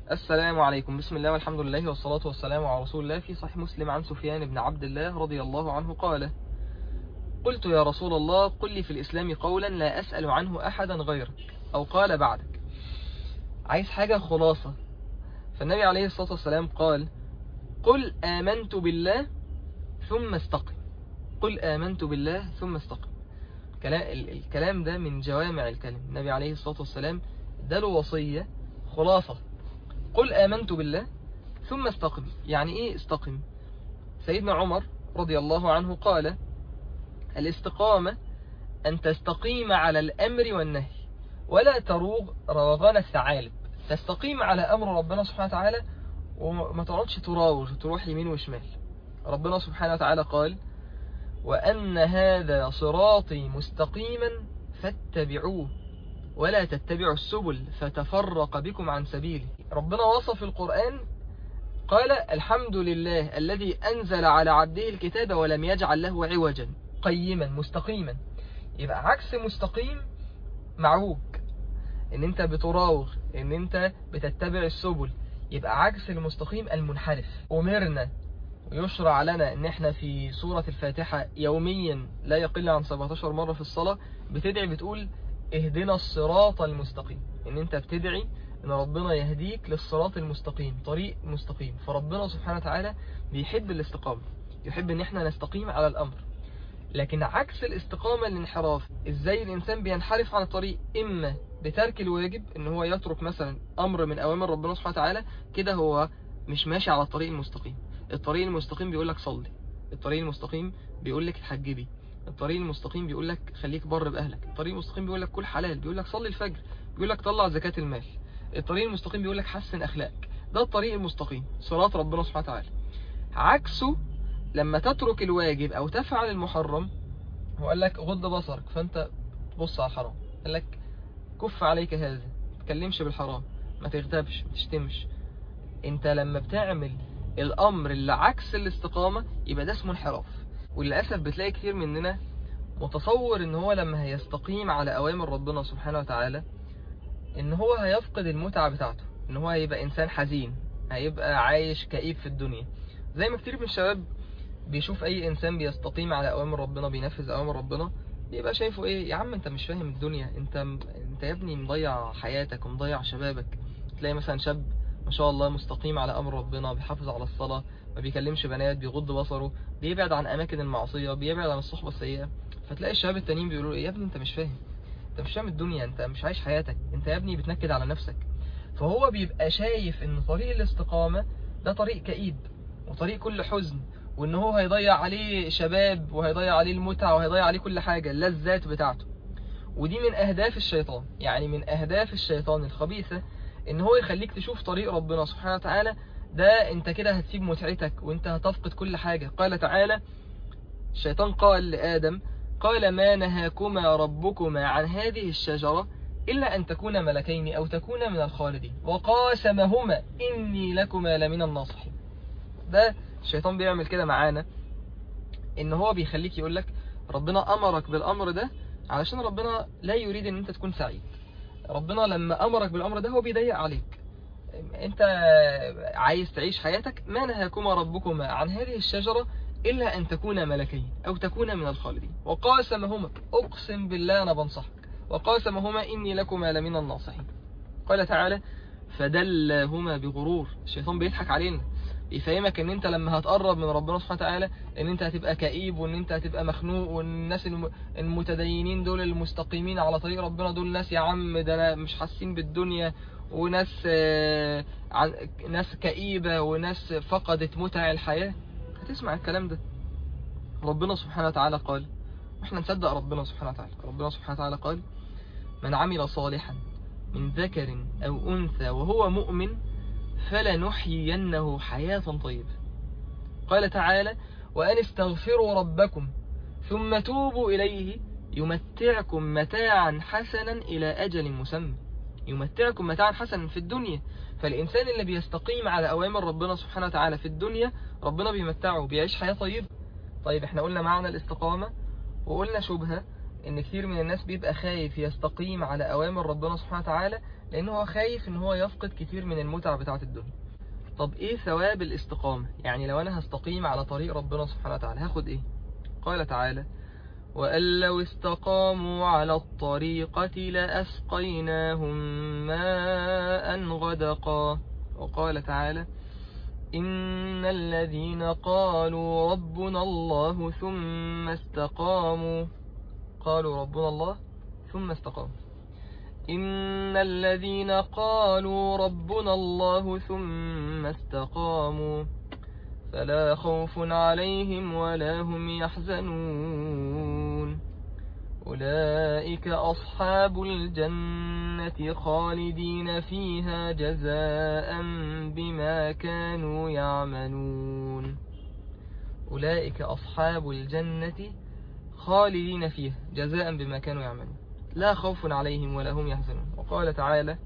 السلام عليكم بسم الله والحمد لله والصلاة والسلام على رسول الله في صحيح مسلم عن سفيان بن عبد الله رضي الله عنه قال قلت يا رسول الله قل لي في الإسلام قولا لا أسأل عنه أحدا غيرك أو قال بعدك عايز حاجة خلاصة فالنبي عليه الصلاة والسلام قال قل آمنت بالله ثم استقم قل آمنت بالله ثم استقم الكلام ده من جوامع الكلم النبي عليه الصلاة والسلام اداله وصية خلاصة قل آمنت بالله ثم استقم يعني ايه استقم سيدنا عمر رضي الله عنه قال الاستقامة أن تستقيم على الأمر والنهي ولا تروغ روغان الثعالب تستقيم على أمر ربنا سبحانه وتعالى وما تقعدش تراوغ تروح يمين وشمال ربنا سبحانه وتعالى قال وأن هذا صراطي مستقيما فاتبعوه ولا تتبعوا السبل فتفرق بكم عن سبيله ربنا وصف القرآن قال الحمد لله الذي أنزل على عبده الكتاب ولم يجعل له عوجا قيما مستقيما يبقى عكس مستقيم معوج ان انت بتراوغ ان انت بتتبع السبل يبقى عكس المستقيم المنحرف أمرنا ويشرع لنا ان احنا في سورة الفاتحة يوميا لا يقل عن 17 مرة في الصلاة بتدعي بتقول اهدنا الصراط المستقيم ان انت بتدعي ان ربنا يهديك للصراط المستقيم طريق مستقيم فربنا سبحانه وتعالى بيحب الاستقامة يحب ان احنا نستقيم على الامر لكن عكس الاستقامة الانحراف ازاي الانسان بينحرف عن الطريق اما بترك الواجب ان هو يترك مثلا امر من اوامر ربنا سبحانه وتعالى كده هو مش ماشي على الطريق المستقيم الطريق المستقيم بيقول لك صلي الطريق المستقيم بيقول لك اتحجبي الطريق المستقيم بيقول لك خليك بر باهلك الطريق المستقيم بيقول لك كل حلال بيقول لك صلي الفجر بيقول لك طلع زكاة المال الطريق المستقيم بيقول لك حسن اخلاقك ده الطريق المستقيم صراط ربنا سبحانه وتعالى عكسه لما تترك الواجب او تفعل المحرم هو قال لك غض بصرك فانت تبص على الحرام قال لك كف عليك هذا ما تتكلمش بالحرام ما تغتابش ما تشتمش انت لما بتعمل الامر اللي عكس الاستقامة يبقى ده اسمه انحراف وللأسف بتلاقي كتير مننا متصور ان هو لما هيستقيم على اوامر ربنا سبحانه وتعالى ان هو هيفقد المتعة بتاعته ان هو هيبقى انسان حزين هيبقى عايش كئيب في الدنيا زي ما كتير من الشباب بيشوف اي انسان بيستقيم على اوامر ربنا بينفذ اوامر ربنا بيبقى شايفه ايه يا عم انت مش فاهم الدنيا انت انت يا ابني مضيع حياتك ومضيع شبابك تلاقي مثلا شاب ما شاء الله مستقيم على امر ربنا بيحافظ على الصلاة ما بيكلمش بنات بيغض بصره بيبعد عن اماكن المعصية بيبعد عن الصحبة السيئة فتلاقي الشباب التانيين بيقولوا ايه يا ابني انت مش فاهم انت مش فاهم الدنيا انت مش عايش حياتك انت يا ابني بتنكد على نفسك فهو بيبقى شايف ان طريق الاستقامة ده طريق كئيب وطريق كل حزن وان هو هيضيع عليه شباب وهيضيع عليه المتعة وهيضيع عليه كل حاجة اللذات بتاعته ودي من اهداف الشيطان يعني من اهداف الشيطان الخبيثة ان هو يخليك تشوف طريق ربنا سبحانه وتعالى ده انت كده هتسيب متعتك وانت هتفقد كل حاجة قال تعالى الشيطان قال لآدم قال ما نهاكما ربكما عن هذه الشجرة إلا أن تكونا ملكين أو تكونا من الخالدين وقاسمهما إني لكما لمن الناصحين ده الشيطان بيعمل كده معانا إن هو بيخليك يقولك ربنا أمرك بالأمر ده علشان ربنا لا يريد أن أنت تكون سعيد ربنا لما أمرك بالأمر ده هو بيضيق عليك أنت عايز تعيش حياتك ما نهاكما ربكما عن هذه الشجرة إلا أن تكونا ملكين أو تكونا من الخالدين وقاسمهما أقسم بالله أنا بنصحك وقاسمهما إني لكما لمن الناصحين قال تعالى فدلهما بغرور الشيطان بيضحك علينا بيفهمك ان انت لما هتقرب من ربنا سبحانه وتعالى ان انت هتبقى كئيب وان انت هتبقى مخنوق والناس المتدينين دول المستقيمين على طريق ربنا دول ناس يا عم ده مش حاسين بالدنيا وناس ناس كئيبة وناس فقدت متع الحياة هتسمع الكلام ده ربنا سبحانه وتعالى قال واحنا نصدق ربنا سبحانه وتعالى ربنا سبحانه وتعالى قال من عمل صالحا من ذكر أو أنثى وهو مؤمن فلنحيينه حياة طيبة قال تعالى وأن استغفروا ربكم ثم توبوا إليه يمتعكم متاعا حسنا إلى أجل مسمى يمتعكم متاعا حسنا في الدنيا فالإنسان اللي بيستقيم على أوامر ربنا سبحانه وتعالى في الدنيا ربنا بيمتعه بيعيش حياة طيبة طيب احنا قلنا معنى الاستقامة وقلنا شبهة ان كثير من الناس بيبقى خايف يستقيم على اوامر ربنا سبحانه وتعالى لأنه هو خايف إن هو يفقد كتير من المتع بتاعة الدنيا طب إيه ثواب الاستقامة يعني لو أنا هستقيم على طريق ربنا سبحانه وتعالى هاخد إيه قال تعالى وأن لو استقاموا على الطريقة لأسقيناهم ماء غدقا وقال تعالى إن الذين قالوا ربنا الله ثم استقاموا قالوا ربنا الله ثم استقاموا إن الذين قالوا ربنا الله ثم استقاموا فلا خوف عليهم ولا هم يحزنون أولئك أصحاب الجنة خالدين فيها جزاء بما كانوا يعملون أولئك أصحاب الجنة خالدين فيها جزاء بما كانوا يعملون لا خوف عليهم ولا هم يحزنون وقال تعالى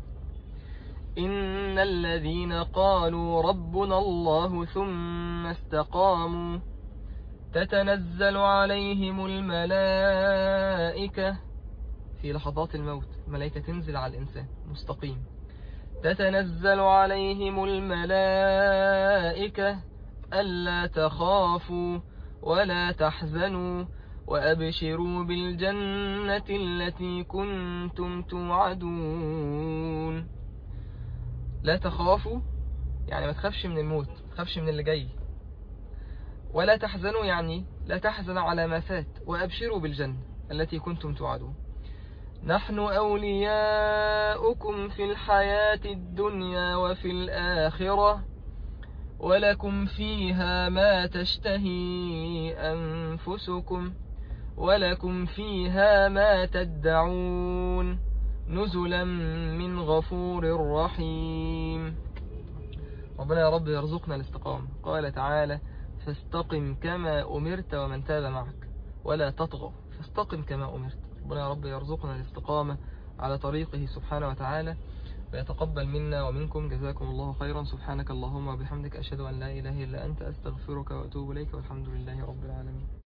إن الذين قالوا ربنا الله ثم استقاموا تتنزل عليهم الملائكة في لحظات الموت الملائكة تنزل على الإنسان مستقيم تتنزل عليهم الملائكة ألا تخافوا ولا تحزنوا وأبشروا بالجنة التي كنتم توعدون لا تخافوا يعني ما تخافش من الموت ما تخافش من اللي جاي ولا تحزنوا يعني لا تحزن على ما فات وأبشروا بالجنة التي كنتم توعدون نحن أولياؤكم في الحياة الدنيا وفي الآخرة ولكم فيها ما تشتهي أنفسكم ولكم فيها ما تدعون نزلا من غفور رحيم ربنا يا رب يرزقنا الاستقامة قال تعالى فاستقم كما أمرت ومن تاب معك ولا تطغوا فاستقم كما أمرت ربنا يا رب يرزقنا الاستقامة على طريقه سبحانه وتعالى ويتقبل منا ومنكم جزاكم الله خيرا سبحانك اللهم وبحمدك أشهد أن لا إله إلا أنت أستغفرك وأتوب إليك والحمد لله رب العالمين